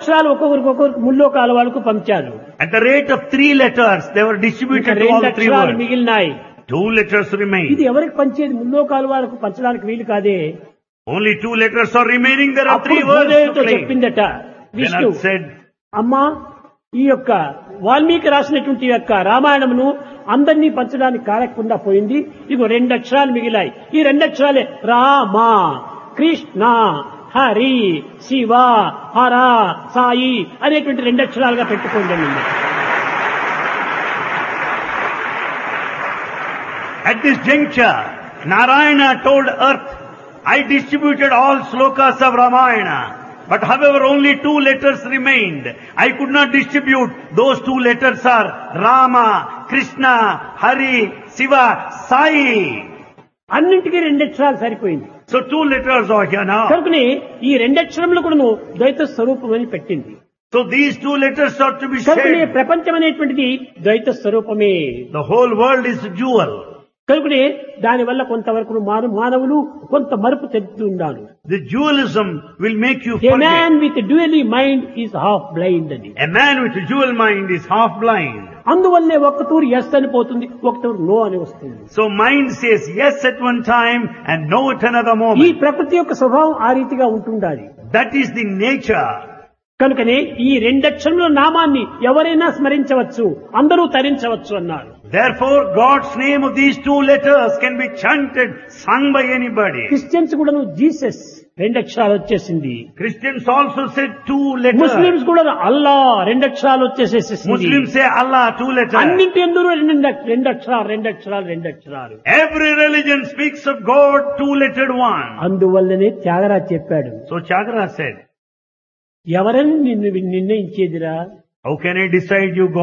అక్షరాలు ఒక్కొక్కరికి ఒక్కొక్కరికి ముల్లోకాల వాళ్ళకు పంచారు At the rate of three letters, they were ఇంకా distributed to all రెండు the three అక్షరాలు words. మిగిలినాయి Two letters remain. ఇది ఎవరికి పంచేది ముల్లోకాల వాళ్ళకు పంచడానికి వీలు కాదే Only two letters are remaining. There are అప్పుడు three words భూదేవితో to claim. చెప్పిందట విష్ణు Venus said, అమ్మా ఈ యొక్క వాల్మీకి రాసినటువంటి యొక్క రామాయణమును అందరినీ పంచడానికి కారకుండా పోయింది ఇగో రెండు అక్షరాలు మిగిలాయి ఈ రెండు అక్షరాలే రామ కృష్ణ హరి శివ హర సాయి అనేటువంటి రెండు అక్షరాలుగా పెట్టుకోండి At this juncture, Narayana told earth, I distributed all slokas of Ramayana. But however, only two letters remained. I could not distribute. Those two letters are Rama, Krishna, Hari, Shiva, Sai. అన్నింటికీ రెండు అక్షరాలు సరిపోయింది So two letters are here now. కనుకనే ఈ రెండు అక్షరములు కూడాను ద్వైత స్వరూపం అని పెట్టింది So these two letters are to be కనుకనే shared. ప్రపంచం అనేటువంటిది ద్వైత స్వరూపమే The whole world is a jewel. కనుకనే దానివల్ల కొంతవరకు మాన మానవులు కొంత మరుపు చెందుతూ ఉన్నారు The dualism will make you uh forget. Man with duality mind is half blind అని A man with a dual mind is half blind. అందువల్లే ఒక్క తూరు ఎస్ అని పోతుంది ఒక తూరు నో అని వస్తుంది So mind says yes at one time and no at another ఈ moment. ప్రకృతి యొక్క స్వభావం ఆ రీతిగా ఉంటుండాలి That is the nature. కనుకనే ఈ రెండక్షరముల నామాన్ని ఎవరైనా స్మరించవచ్చు అందరూ తరించవచ్చు అన్నారు Therefore, God's name of these two letters can be chanted, sung by anybody. Christians కూడాను జీసస్ రెండక్షరాలు వచ్చేసింది Christians also said two letters. Muslims కూడా Allah రెండక్షరాలు వచ్చేసేసింది Muslims say Allah, two letters. అన్నింటి ఎందుకు రెండు రెండు అక్షరాలు రెండు అక్షరాలు రెండు అక్షరాలు Every religion speaks of God, two-lettered one. అందువల్లనే త్యాగరాజ్ చెప్పాడు So Chagra said, ఎవరని నిన్ను నిర్ణయించేదిరా how can I decide you